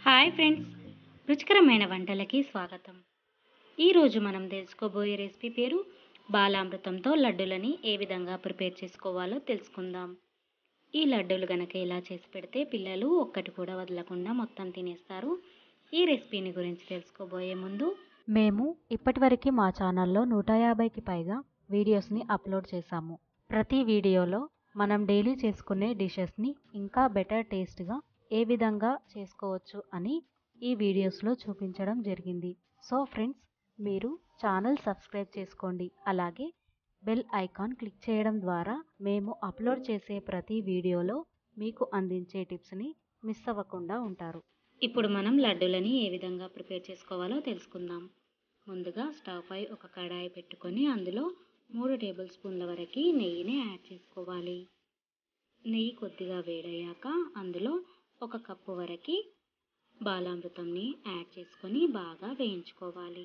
hi friends రుచికరమైన వంటలకి స్వాగతం ఈరోజు మనం తెలుసుకోబోయే రెసిపీ పేరు బాలామృతంతో లడ్డూలని ఏ విధంగా ప్రిపేర్ చేసుకోవాలో తెలుసుకుందాం ఈ లడ్డూలు గనక ఇలా చేసి పెడితే పిల్లలు ఒక్కటి కూడా వదలకుండా మొత్తం తినేస్తారు ఈ రెసిపీని గురించి తెలుసుకోబోయే ముందు మేము ఇప్పటివరకు మా ఛానల్లో నూట యాభైకి పైగా వీడియోస్ని అప్లోడ్ చేశాము ప్రతి వీడియోలో మనం డైలీ చేసుకునే డిషెస్ని ఇంకా బెటర్ టేస్ట్గా ఏ విధంగా చేసుకోవచ్చు అని ఈ వీడియోస్లో చూపించడం జరిగింది సో ఫ్రెండ్స్ మీరు ఛానల్ సబ్స్క్రైబ్ చేసుకోండి అలాగే బెల్ ఐకాన్ క్లిక్ చేయడం ద్వారా మేము అప్లోడ్ చేసే ప్రతి వీడియోలో మీకు అందించే టిప్స్ని మిస్ అవ్వకుండా ఉంటారు ఇప్పుడు మనం లడ్డూలని ఏ విధంగా ప్రిపేర్ చేసుకోవాలో తెలుసుకుందాం ముందుగా స్టవ్ పై ఒక కడాయి పెట్టుకొని అందులో మూడు టేబుల్ స్పూన్ల వరకు నెయ్యిని యాడ్ చేసుకోవాలి నెయ్యి కొద్దిగా వేడయ్యాక అందులో ఒక కప్పు వరకు బాలామృతంని యాడ్ చేసుకొని బాగా వేయించుకోవాలి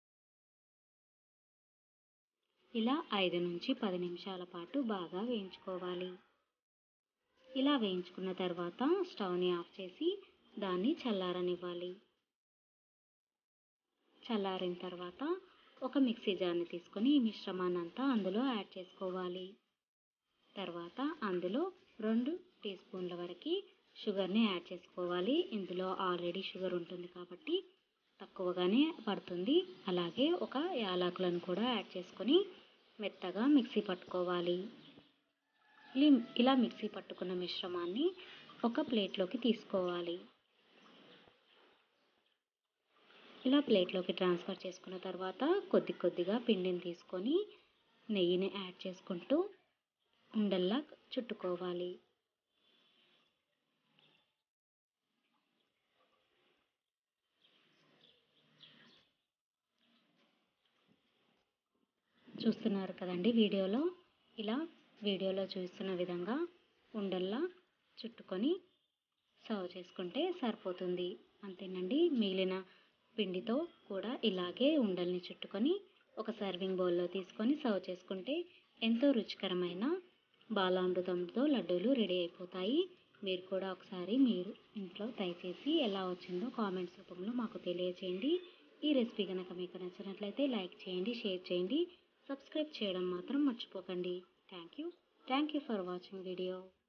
ఇలా ఐదు నుంచి పది నిమిషాల పాటు బాగా వేయించుకోవాలి ఇలా వేయించుకున్న తర్వాత స్టవ్ని ఆఫ్ చేసి దాన్ని చల్లారనివ్వాలి చల్లారిన తర్వాత ఒక మిక్సీ జార్ని తీసుకొని ఈ మిశ్రమాన్ని అంతా అందులో యాడ్ చేసుకోవాలి తర్వాత అందులో రెండు టీ స్పూన్ల వరకు షుగర్ని యాడ్ చేసుకోవాలి ఇందులో ఆల్రెడీ షుగర్ ఉంటుంది కాబట్టి తక్కువగానే పడుతుంది అలాగే ఒక యాలకులను కూడా యాడ్ చేసుకొని మెత్తగా మిక్సీ పట్టుకోవాలి ఇలా మిక్సీ పట్టుకున్న మిశ్రమాన్ని ఒక ప్లేట్లోకి తీసుకోవాలి ఇలా ప్లేట్లోకి ట్రాన్స్ఫర్ చేసుకున్న తర్వాత కొద్ది కొద్దిగా పిండిని తీసుకొని నెయ్యిని యాడ్ చేసుకుంటూ ఉండల్లా చుట్టుకోవాలి చూస్తున్నారు కదండి వీడియోలో ఇలా వీడియోలో చూస్తున్న విధంగా ఉండల్లా చుట్టుకొని సర్వ్ చేసుకుంటే సరిపోతుంది అంతేనండి మిగిలిన పిండితో కూడా ఇలాగే ఉండల్ని చుట్టుకొని ఒక సర్వింగ్ బౌల్లో తీసుకొని సర్వ్ చేసుకుంటే ఎంతో రుచికరమైన బాలామృతంతో లడ్డూలు రెడీ అయిపోతాయి మీరు కూడా ఒకసారి మీరు ఇంట్లో ట్రై చేసి ఎలా వచ్చిందో కామెంట్స్ రూపంలో మాకు తెలియచేయండి ఈ రెసిపీ కనుక మీకు నచ్చినట్లయితే లైక్ చేయండి షేర్ చేయండి సబ్స్క్రైబ్ చేయడం మాత్రం మర్చిపోకండి thank you thank you for watching video